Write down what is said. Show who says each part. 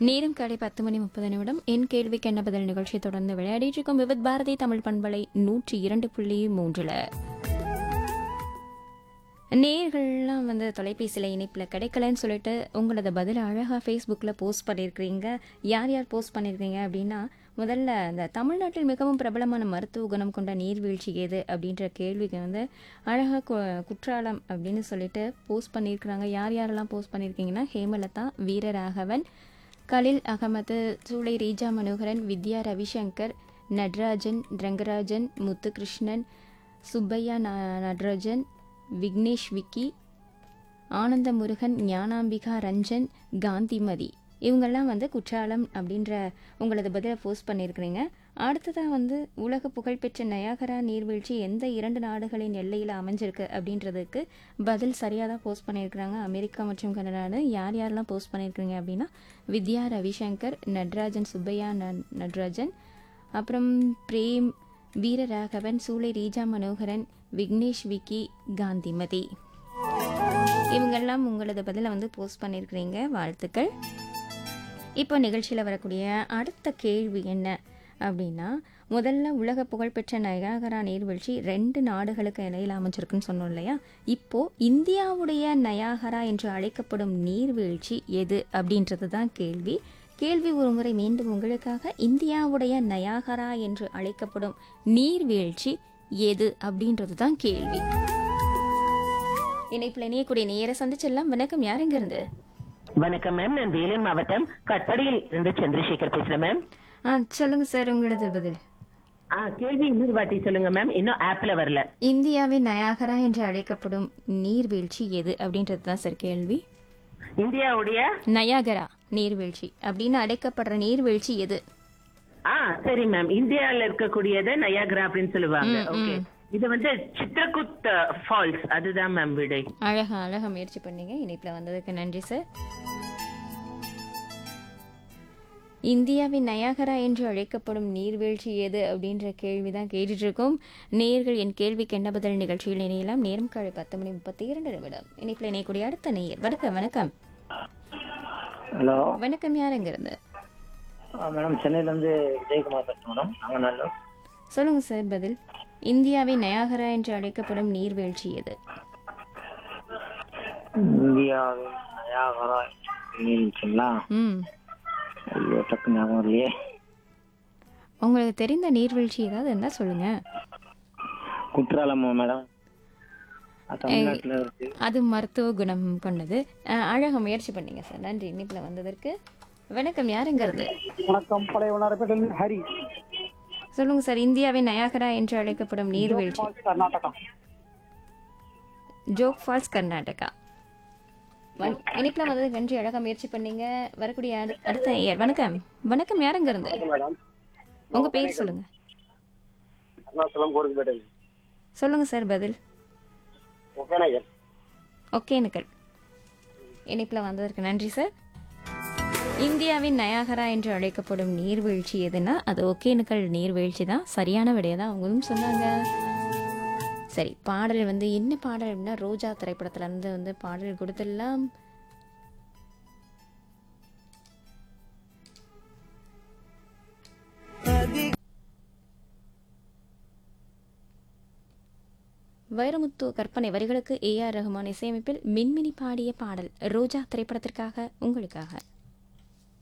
Speaker 1: நேரம் காலை பத்து மணி முப்பது நிமிடம் என் கேள்விக்கு என்ன பதில் நிகழ்ச்சி தொடர்ந்து விளையாடிட்டு இருக்கும் விவித் பாரதி தமிழ் பண்பலை நூற்றி இரண்டு புள்ளி மூன்றுல நேர்கள்லாம் வந்து தொலைபேசியில் இணைப்பில் கிடைக்கலன்னு சொல்லிட்டு உங்களோட பதில் அழகாக ஃபேஸ்புக்கில் போஸ்ட் பண்ணியிருக்கிறீங்க யார் யார் போஸ்ட் பண்ணியிருக்கீங்க அப்படின்னா முதல்ல இந்த தமிழ்நாட்டில் மிகவும் பிரபலமான மருத்துவ குணம் கொண்ட நீர்வீழ்ச்சி எது அப்படின்ற கேள்விக்கு வந்து அழகாக கு குற்றாலம் அப்படின்னு சொல்லிட்டு போஸ்ட் பண்ணியிருக்கிறாங்க யார் யாரெல்லாம் போஸ்ட் பண்ணியிருக்கீங்கன்னா ஹேமலதா வீரராகவன் கலில் அகமது சூளை ரீஜா மனோகரன் வித்யா ரவிசங்கர் நட்ராஜன் ரங்கராஜன் முத்துகிருஷ்ணன் சுப்பையா ந- நடராஜன் விக்னேஷ் விக்கி ஆனந்த முருகன் ஞானாம்பிகா ரஞ்சன் காந்திமதி இவங்கெல்லாம் வந்து குற்றாலம் அப்படின்ற உங்களது பதிலை போஸ்ட் பண்ணியிருக்கிறீங்க அடுத்ததாக வந்து உலக புகழ்பெற்ற நயாகரா நீர்வீழ்ச்சி எந்த இரண்டு நாடுகளின் எல்லையில் அமைஞ்சிருக்கு அப்படின்றதுக்கு பதில் சரியாக தான் போஸ்ட் பண்ணியிருக்கிறாங்க அமெரிக்கா மற்றும் கனடான்னு யார் யாரெல்லாம் போஸ்ட் பண்ணியிருக்கிறீங்க அப்படின்னா வித்யா ரவிசங்கர் நட்ராஜன் சுப்பையா ந- நட்ராஜன் அப்புறம் பிரேம் வீரராகவன் சூளை ரீஜா மனோகரன் விக்னேஷ் விக்கி காந்திமதி இவங்கெல்லாம் உங்களது பதிலை வந்து போஸ்ட் பண்ணியிருக்கிறீங்க வாழ்த்துக்கள் இப்போ நிகழ்ச்சியில் வரக்கூடிய அடுத்த கேள்வி என்ன அப்படின்னா முதல்ல உலக புகழ்பெற்ற நயாகரா நீர்வீழ்ச்சி ரெண்டு நாடுகளுக்கு இடையில் அமைஞ்சிருக்குன்னு சொன்னோம் இல்லையா இப்போ இந்தியாவுடைய நயாகரா என்று அழைக்கப்படும் நீர்வீழ்ச்சி எது அப்படின்றது தான் கேள்வி கேள்வி ஒருமுறை மீண்டும் உங்களுக்காக இந்தியாவுடைய நயாகரா என்று அழைக்கப்படும் நீர்வீழ்ச்சி எது அப்படின்றது தான் கேள்வி இணைப்பில் இணையக்கூடிய நேர சந்திச்சிடலாம் வணக்கம் யாருங்க இருந்து
Speaker 2: வணக்கம் மேம் நான் வேலூர் மாவட்டம் கட்படியில் இருந்து சந்திரசேகர் பேசுறேன் மேம்
Speaker 1: ஆ சொல்லுங்க சார் உங்களது பதில்
Speaker 2: ஆ கேள்வி இன்னொரு வாட்டி சொல்லுங்க மேம் இன்னும் ஆப்ல வரல
Speaker 1: இந்தியாவின் நயாகரா என்று அழைக்கப்படும் நீர்வீழ்ச்சி எது அப்படின்றது தான் சார் கேள்வி
Speaker 2: இந்தியாவுடைய
Speaker 1: நயாகரா நீர்வீழ்ச்சி அப்படின்னு அழைக்கப்படுற நீர்வீழ்ச்சி எது
Speaker 2: ஆ சரி மேம் இந்தியால இருக்கக்கூடியது நயாகரா அப்படின்னு சொல்லுவாங்க
Speaker 1: ம்,
Speaker 2: ஓகே
Speaker 1: ம்.
Speaker 2: இது வந்து சித்ரகுத் ஃபால்ஸ் அதுதான் மேம் விடை
Speaker 1: அழகா அழகா முயற்சி பண்ணீங்க இணைப்பில் வந்ததுக்கு நன்றி சார் இந்தியாவின் நயாகரா என்று அழைக்கப்படும் நீர்வீழ்ச்சி எது அப்படின்ற கேள்வி தான் கேட்டுட்டு இருக்கோம் நேர்கள் என் கேள்விக்கு என்ன பதில் நிகழ்ச்சியில் இணையலாம் நேரம் காலை பத்து மணி முப்பத்தி இரண்டு நிமிடம் இணைப்பில் இணையக்கூடிய அடுத்த நேயர் வணக்கம் வணக்கம்
Speaker 3: ஹலோ
Speaker 1: வணக்கம் யாருங்க இருந்து
Speaker 3: மேடம் சென்னையிலேருந்து விஜயகுமார் பேசுகிறேன் மேடம் நாங்கள் நல்ல
Speaker 1: சொல்லுங்க சார் பதில் இந்தியாவின் நயாகரா என்று அழைக்கப்படும் நீர்வீழ்ச்சி எது
Speaker 3: இந்தியாவின் நயாகரா நீர்வீழ்ச்சிங்களா
Speaker 1: ம்
Speaker 3: ஐயோ டக்கு ஞாபகம் இல்லையே
Speaker 1: உங்களுக்கு தெரிந்த நீர்வீழ்ச்சி ஏதாவது இருந்தால் சொல்லுங்க
Speaker 3: குற்றாலமா மேடம் அது தமிழ்நாட்டில் இருக்கு
Speaker 1: அது மருத்துவ குணம் கொண்டது அஹ், அழகா முயற்சி பண்ணீங்க சார் நன்றி இனிப்பில் வந்ததற்கு வணக்கம் யாருங்கிறது
Speaker 4: வணக்கம் பழைய வண்ணாரப்பேட்டில் ஹரி
Speaker 1: சொல்லுங்க சார் இந்தியாவின் நயாகரா என்று அழைக்கப்படும் நீர்வீழ்ச்சி
Speaker 4: கர்நாடகா
Speaker 1: ஜோக் ஃபால்ஸ் கர்நாடகா வண- இனிப்பில் வந்ததுக்கு நன்றி அழகா முயற்சி பண்ணீங்க வரக்கூடிய அடு- அடுத்த நேயர் வணக்கம் வணக்கம் யாருங்க இருந்து
Speaker 4: மேடம்
Speaker 1: உங்க பேர் சொல்லுங்க
Speaker 4: அருணாச்சலம் கோரிக்கப்பேட்டை
Speaker 1: சொல்லுங்க சார் பதில்
Speaker 4: ஒகேனகர்
Speaker 1: ஒகேனக்கல் இணைப்பில் வந்ததற்கு நன்றி சார் இந்தியாவின் நயாகரா என்று அழைக்கப்படும் நீர்வீழ்ச்சி எதுனா அது ஒகேனக்கல் நீர்வீழ்ச்சி தான் சரியான விடையை தான் அவங்களும் சொன்னாங்க சரி பாடல் வந்து என்ன பாடல் அப்படின்னா ரோஜா திரைப்படத்துல இருந்து வந்து பாடல் கொடுத்துடலாம் வைரமுத்து கற்பனை வரிகளுக்கு ஏ ஆர் ரஹ்மான் இசையமைப்பில் மின்மினி பாடிய பாடல் ரோஜா திரைப்படத்திற்காக உங்களுக்காக